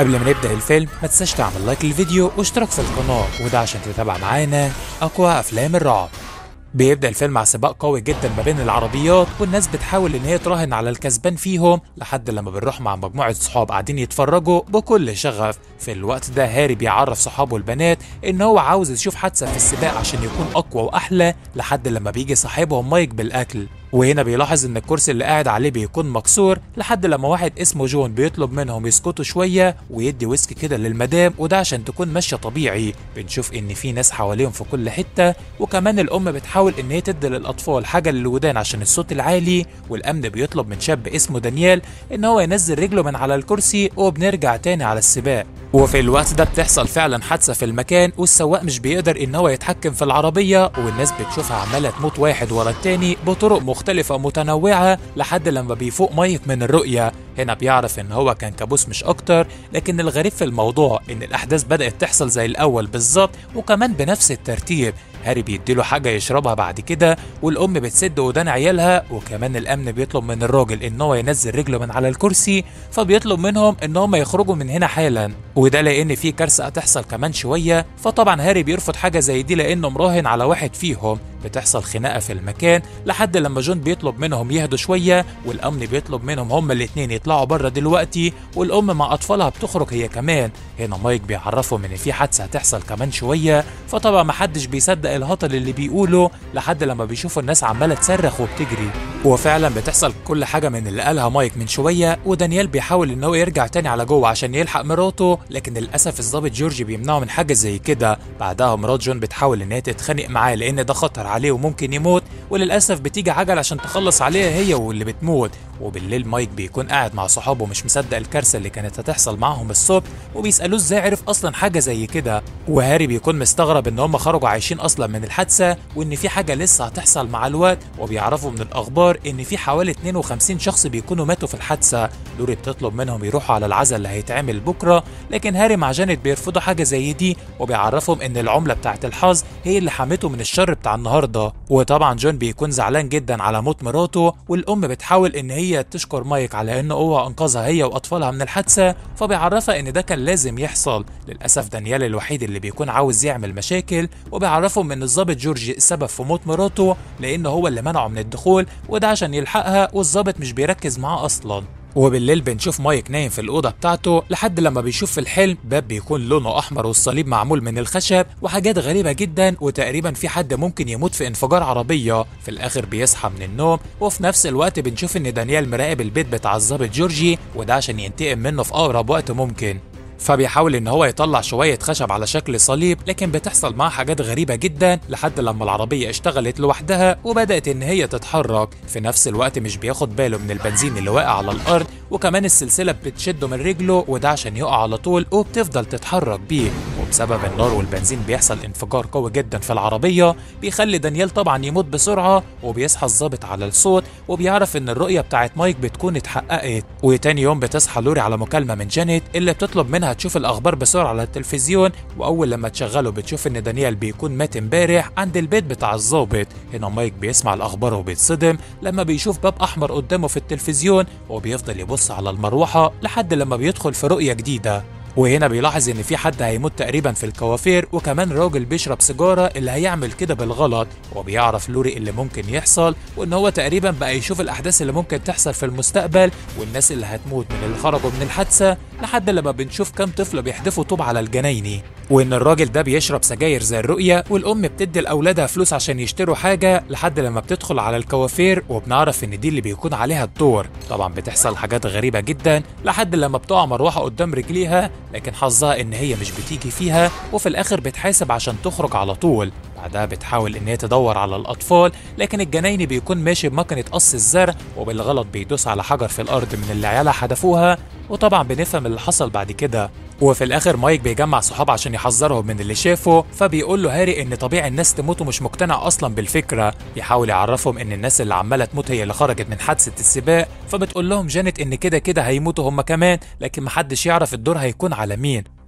قبل ما نبدأ الفيلم ما تنساش تعمل لايك للفيديو واشتراك في القناة وده عشان تتابع معانا أقوى أفلام الرعب بيبدأ الفيلم مع سباق قوي جدا ما بين العربيات والناس بتحاول ان هي تراهن على الكسبان فيهم لحد لما بنروح مع مجموعة صحاب قاعدين يتفرجوا بكل شغف في الوقت ده هاري بيعرف صحابه البنات ان هو عاوز يشوف حادثة في السباق عشان يكون اقوى واحلى لحد لما بيجي صاحبهم مايك بالاكل وهنا بيلاحظ ان الكرسي اللي قاعد عليه بيكون مكسور لحد لما واحد اسمه جون بيطلب منهم يسكتوا شويه ويدي ويسكي كده للمدام وده عشان تكون ماشيه طبيعي بنشوف ان في ناس حواليهم في كل حته وكمان الام بتحاول ان هي تدي للاطفال حاجه للودان عشان الصوت العالي والامن بيطلب من شاب اسمه دانيال ان هو ينزل رجله من على الكرسي وبنرجع تاني على السباق وفي الوقت ده بتحصل فعلا حادثه في المكان والسواق مش بيقدر ان هو يتحكم في العربيه والناس بتشوفها عماله تموت واحد ورا التاني بطرق مختلفه متنوعه لحد لما بيفوق مايك من الرؤيه هنا بيعرف ان هو كان كابوس مش اكتر لكن الغريب في الموضوع ان الاحداث بدات تحصل زي الاول بالظبط وكمان بنفس الترتيب هاري بيديله حاجه يشربها بعد كده والام بتسد ودان عيالها وكمان الامن بيطلب من الراجل ان هو ينزل رجله من على الكرسي فبيطلب منهم ان هم يخرجوا من هنا حالا وده لان في كارثه هتحصل كمان شويه فطبعا هاري بيرفض حاجه زي دي لانه مراهن على واحد فيهم بتحصل خناقه في المكان لحد لما جون بيطلب منهم يهدوا شويه والامن بيطلب منهم هما الاثنين يطلعوا بره دلوقتي والام مع اطفالها بتخرج هي كمان هنا مايك بيعرفهم ان في حادثه هتحصل كمان شويه فطبعا محدش بيصدق الهطل اللي بيقوله لحد لما بيشوفوا الناس عماله تصرخ وبتجري وفعلا بتحصل كل حاجه من اللي قالها مايك من شويه ودانيال بيحاول ان هو يرجع تاني على جوه عشان يلحق مراته لكن للاسف الضابط جورج بيمنعه من حاجه زي كده بعدها مرات جون بتحاول ان هي تتخانق معاه لان ده خطر عليه وممكن يموت وللاسف بتيجي عجل عشان تخلص عليها هي واللي بتموت وبالليل مايك بيكون قاعد مع صحابه مش مصدق الكارثه اللي كانت هتحصل معاهم الصبح وبيسالوه ازاي عرف اصلا حاجه زي كده وهاري بيكون مستغرب ان هم خرجوا عايشين اصلا من الحادثه وان في حاجه لسه هتحصل مع الوقت وبيعرفوا من الاخبار ان في حوالي 52 شخص بيكونوا ماتوا في الحادثه لوري بتطلب منهم يروحوا على العزاء اللي هيتعمل بكره لكن هاري مع جانيت بيرفضوا حاجه زي دي وبيعرفهم ان العمله بتاعه الحظ هي اللي حمته من الشر بتاع النهارده وطبعا جون بيكون زعلان جدا على موت مراته والام بتحاول ان هي تشكر مايك على ان هو انقذها هي واطفالها من الحادثه فبيعرفها ان ده كان لازم يحصل للاسف دانيال الوحيد اللي بيكون عاوز يعمل مشاكل وبيعرفهم ان الضابط جورج السبب في موت مراته لان هو اللي منعه من الدخول وده عشان يلحقها والضابط مش بيركز معاه اصلا وبالليل بنشوف مايك نايم في الأوضة بتاعته لحد لما بيشوف في الحلم باب بيكون لونه أحمر والصليب معمول من الخشب وحاجات غريبة جدا وتقريبا في حد ممكن يموت في انفجار عربية في الآخر بيصحى من النوم وفي نفس الوقت بنشوف إن دانيال مراقب البيت بتاع الظابط جورجي وده عشان ينتقم منه في أقرب وقت ممكن فبيحاول ان هو يطلع شويه خشب على شكل صليب لكن بتحصل معاه حاجات غريبه جدا لحد لما العربيه اشتغلت لوحدها وبدات ان هي تتحرك في نفس الوقت مش بياخد باله من البنزين اللي واقع على الارض وكمان السلسله بتشده من رجله وده عشان يقع على طول وبتفضل تتحرك بيه وبسبب النار والبنزين بيحصل انفجار قوي جدا في العربيه بيخلي دانيال طبعا يموت بسرعه وبيصحى الظابط على الصوت وبيعرف ان الرؤيه بتاعت مايك بتكون اتحققت وتاني يوم بتصحى لوري على مكالمه من جانيت اللي بتطلب منها تشوف الاخبار بسرعه على التلفزيون واول لما تشغله بتشوف ان دانيال بيكون مات امبارح عند البيت بتاع الظابط هنا مايك بيسمع الاخبار وبيتصدم لما بيشوف باب احمر قدامه في التلفزيون وبيفضل يبص على المروحه لحد لما بيدخل في رؤيه جديده وهنا بيلاحظ ان في حد هيموت تقريبا في الكوافير وكمان راجل بيشرب سيجاره اللي هيعمل كده بالغلط وبيعرف لوري اللي ممكن يحصل وان هو تقريبا بقى يشوف الاحداث اللي ممكن تحصل في المستقبل والناس اللي هتموت من اللي خرجوا من الحادثه لحد لما بنشوف كام طفل بيحدفوا طوب على الجنايني وان الراجل ده بيشرب سجاير زي الرؤيه والام بتدي لاولادها فلوس عشان يشتروا حاجه لحد لما بتدخل على الكوافير وبنعرف ان دي اللي بيكون عليها الدور طبعا بتحصل حاجات غريبه جدا لحد لما بتقع مروحه قدام رجليها لكن حظها ان هي مش بتيجي فيها وفي الاخر بتحاسب عشان تخرج على طول بعدها بتحاول ان هي تدور على الاطفال لكن الجنايني بيكون ماشي بمكنه قص الزرع وبالغلط بيدوس على حجر في الارض من اللي عيالها حدفوها وطبعا بنفهم اللي حصل بعد كده وفي الاخر مايك بيجمع صحاب عشان يحذرهم من اللي شافه فبيقول له هاري ان طبيعي الناس تموت ومش مقتنع اصلا بالفكره بيحاول يعرفهم ان الناس اللي عماله تموت هي اللي خرجت من حادثه السباق فبتقول لهم جانيت ان كده كده هيموتوا هم كمان لكن محدش يعرف الدور هيكون على مين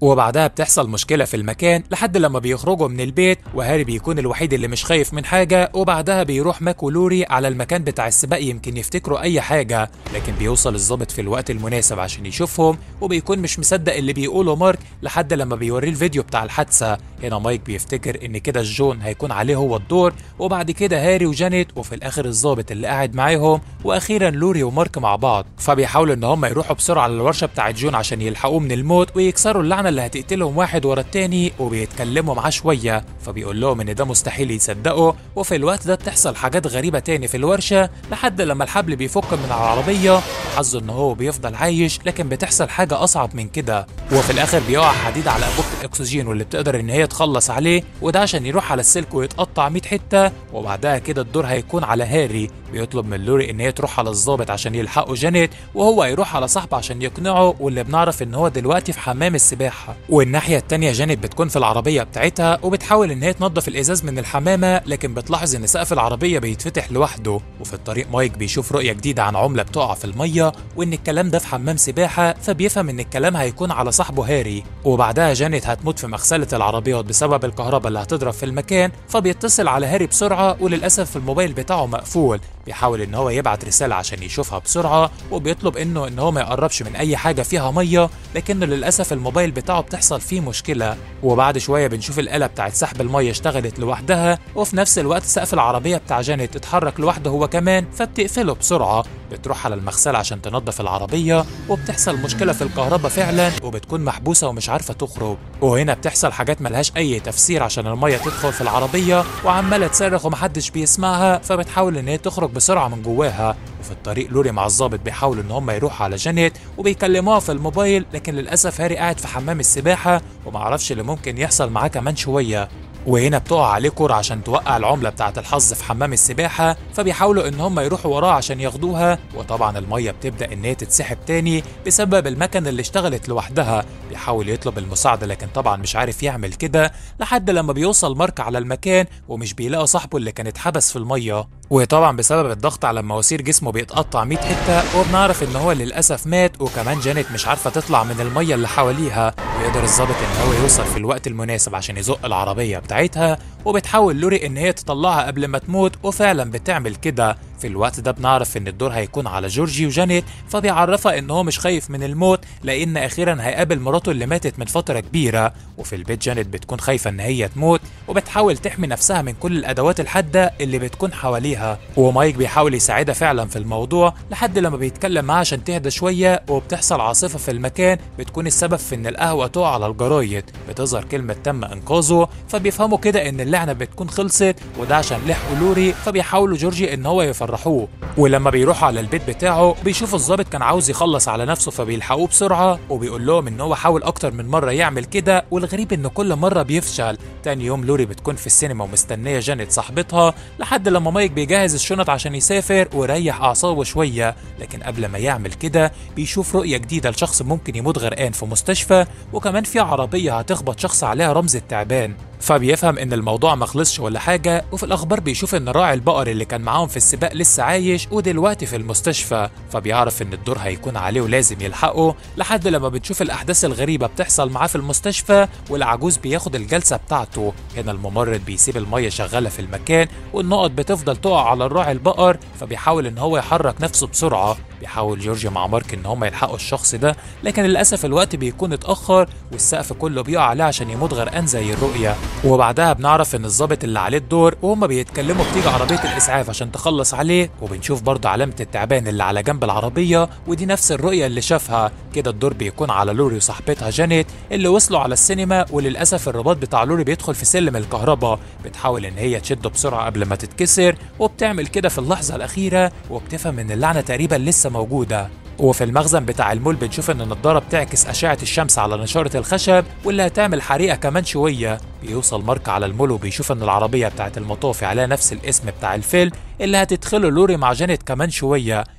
وبعدها بتحصل مشكلة في المكان لحد لما بيخرجوا من البيت وهاري بيكون الوحيد اللي مش خايف من حاجة وبعدها بيروح ماك ولوري على المكان بتاع السباق يمكن يفتكروا أي حاجة لكن بيوصل الضابط في الوقت المناسب عشان يشوفهم وبيكون مش مصدق اللي بيقوله مارك لحد لما بيوريه الفيديو بتاع الحادثة هنا مايك بيفتكر إن كده جون هيكون عليه هو الدور وبعد كده هاري وجانيت وفي الآخر الضابط اللي قاعد معاهم وأخيرا لوري ومارك مع بعض فبيحاولوا إن هم يروحوا بسرعة للورشة بتاعت جون عشان يلحقوه من الموت ويكسروا اللعنة اللي هتقتلهم واحد ورا التاني وبيتكلموا معاه شوية فبيقول لهم إن ده مستحيل يصدقوا وفي الوقت ده بتحصل حاجات غريبة تاني في الورشة لحد لما الحبل بيفك من على العربية حظه إن هو بيفضل عايش لكن بتحصل حاجة أصعب من كده وفي الآخر بيقع حديد على أنبوبة الأكسجين واللي بتقدر إن هي تخلص عليه وده عشان يروح على السلك ويتقطع 100 حتة وبعدها كده الدور هيكون على هاري بيطلب من لوري ان هي تروح على الضابط عشان يلحقوا جانيت وهو يروح على صاحبه عشان يقنعه واللي بنعرف ان هو دلوقتي في حمام السباحه والناحيه التانيه جانيت بتكون في العربيه بتاعتها وبتحاول ان هي تنظف الازاز من الحمامه لكن بتلاحظ ان سقف العربيه بيتفتح لوحده وفي الطريق مايك بيشوف رؤيه جديده عن عمله بتقع في الميه وان الكلام ده في حمام سباحه فبيفهم ان الكلام هيكون على صاحبه هاري وبعدها جانيت هتموت في مغسله العربيات بسبب الكهرباء اللي هتضرب في المكان فبيتصل على هاري بسرعه وللاسف الموبايل بتاعه مقفول بيحاول ان هو يبعت رساله عشان يشوفها بسرعه وبيطلب انه ان هو ما يقربش من اي حاجه فيها ميه لكنه للاسف الموبايل بتاعه بتحصل فيه مشكله وبعد شويه بنشوف الاله بتاعت سحب الميه اشتغلت لوحدها وفي نفس الوقت سقف العربيه بتاع جانيت اتحرك لوحده هو كمان فبتقفله بسرعه بتروح على المغسله عشان تنظف العربيه وبتحصل مشكله في الكهرباء فعلا وبتكون محبوسه ومش عارفه تخرج وهنا بتحصل حاجات ملهاش اي تفسير عشان الميه تدخل في العربيه وعماله تصرخ ومحدش بيسمعها فبتحاول ان هي تخرج بسرعه من جواها وفي الطريق لوري مع الضابط بيحاولوا ان هم يروحوا على جانيت وبيكلموها في الموبايل لكن للاسف هاري قاعد في حمام السباحه ومعرفش اللي ممكن يحصل معاه كمان شويه وهنا بتقع عليه كرة عشان توقع العملة بتاعة الحظ في حمام السباحة فبيحاولوا ان هم يروحوا وراه عشان ياخدوها وطبعا المية بتبدأ ان هي تتسحب تاني بسبب المكنة اللي اشتغلت لوحدها بيحاول يطلب المساعدة لكن طبعا مش عارف يعمل كده لحد لما بيوصل مارك على المكان ومش بيلاقي صاحبه اللي كان اتحبس في المية وطبعا بسبب الضغط على مواسير جسمه بيتقطع 100 حته وبنعرف ان هو للاسف مات وكمان جانيت مش عارفه تطلع من الميه اللي حواليها ويقدر الظابط ان هو يوصل في الوقت المناسب عشان يزق العربيه بتاعتها وبتحاول لوري ان هي تطلعها قبل ما تموت وفعلا بتعمل كده في الوقت ده بنعرف ان الدور هيكون على جورجي وجانيت فبيعرفها ان هو مش خايف من الموت لان اخيرا هيقابل مراته اللي ماتت من فتره كبيره وفي البيت جانيت بتكون خايفه ان هي تموت وبتحاول تحمي نفسها من كل الادوات الحاده اللي بتكون حواليها ومايك بيحاول يساعدها فعلا في الموضوع لحد لما بيتكلم معاها عشان تهدى شويه وبتحصل عاصفه في المكان بتكون السبب في ان القهوه تقع على الجرايد بتظهر كلمه تم انقاذه فبيفهموا كده ان اللعنه بتكون خلصت وده عشان لحقوا لوري فبيحاولوا جورجي ان هو يفرحوه ولما بيروحوا على البيت بتاعه بيشوف الضابط كان عاوز يخلص على نفسه فبيلحقوه بسرعه وبيقول لهم ان هو حاول اكتر من مره يعمل كده والغريب ان كل مره بيفشل تاني يوم لوري بتكون في السينما ومستنيه جانيت صاحبتها لحد لما مايك بيجهز الشنط عشان يسافر ويريح اعصابه شويه لكن قبل ما يعمل كده بيشوف رؤيه جديده لشخص ممكن يموت غرقان في مستشفى وكمان في عربيه هتخبط شخص عليها رمز التعبان فبيفهم ان الموضوع ما خلصش ولا حاجه وفي الاخبار بيشوف ان راعي البقر اللي كان معاهم في السباق لسه عايش ودلوقتي في المستشفى فبيعرف ان الدور هيكون عليه ولازم يلحقه لحد لما بتشوف الاحداث الغريبه بتحصل معاه في المستشفى والعجوز بياخد الجلسه بتاعته هنا الممرض بيسيب الميه شغاله في المكان والنقط بتفضل تقع على الراعي البقر فبيحاول ان هو يحرك نفسه بسرعه بيحاول جورجيا مع مارك ان هم يلحقوا الشخص ده لكن للاسف الوقت بيكون اتاخر والسقف كله بيقع عليه عشان يموت غرقان زي الرؤيه وبعدها بنعرف ان الظابط اللي عليه الدور وهم بيتكلموا بتيجي عربيه الاسعاف عشان تخلص عليه وبنشوف برضه علامه التعبان اللي على جنب العربيه ودي نفس الرؤيه اللي شافها كده الدور بيكون على لوري وصاحبتها جانيت اللي وصلوا على السينما وللاسف الرباط بتاع لوري بيدخل في سلم الكهرباء بتحاول ان هي تشده بسرعه قبل ما تتكسر وبتعمل كده في اللحظه الاخيره وبتفهم ان اللعنه تقريبا لسه موجوده وفي المخزن بتاع المول بنشوف ان النضاره بتعكس اشعه الشمس على نشاره الخشب واللي هتعمل حريقه كمان شويه بيوصل مارك على المول وبيشوف ان العربيه بتاعت المطافي عليها نفس الاسم بتاع الفيلم اللي هتدخله لوري مع جانيت كمان شويه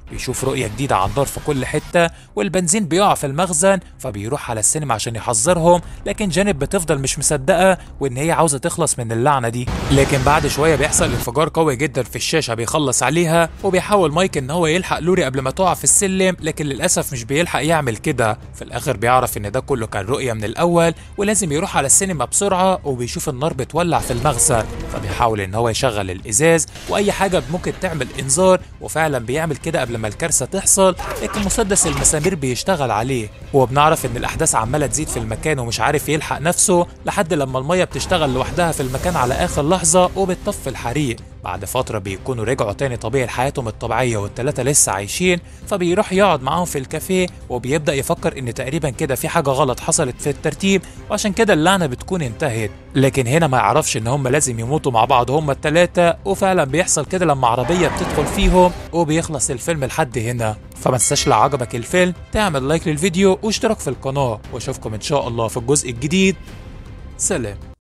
بيشوف رؤية جديدة عن نار في كل حتة والبنزين بيقع في المخزن فبيروح على السينما عشان يحذرهم لكن جانب بتفضل مش مصدقة وإن هي عاوزة تخلص من اللعنة دي لكن بعد شوية بيحصل انفجار قوي جدا في الشاشة بيخلص عليها وبيحاول مايك إن هو يلحق لوري قبل ما تقع في السلم لكن للأسف مش بيلحق يعمل كده في الآخر بيعرف إن ده كله كان رؤية من الأول ولازم يروح على السينما بسرعة وبيشوف النار بتولع في المخزن فبيحاول إن هو يشغل الإزاز وأي حاجة ممكن تعمل إنذار وفعلا بيعمل كده قبل ما الكارثة تحصل لكن مسدس المسامير بيشتغل عليه وبنعرف إن الأحداث عمالة تزيد في المكان ومش عارف يلحق نفسه لحد لما المية بتشتغل لوحدها في المكان على آخر لحظة وبتطفي الحريق بعد فترة بيكونوا رجعوا تاني طبيعي لحياتهم الطبيعية والتلاتة لسه عايشين فبيروح يقعد معاهم في الكافيه وبيبدأ يفكر إن تقريبا كده في حاجة غلط حصلت في الترتيب وعشان كده اللعنة بتكون انتهت لكن هنا ما يعرفش إن هم لازم يموتوا مع بعض هم التلاتة وفعلا بيحصل كده لما عربية بتدخل فيهم وبيخلص الفيلم لحد هنا فما تنساش لو عجبك الفيلم تعمل لايك للفيديو واشتراك في القناة واشوفكم ان شاء الله في الجزء الجديد سلام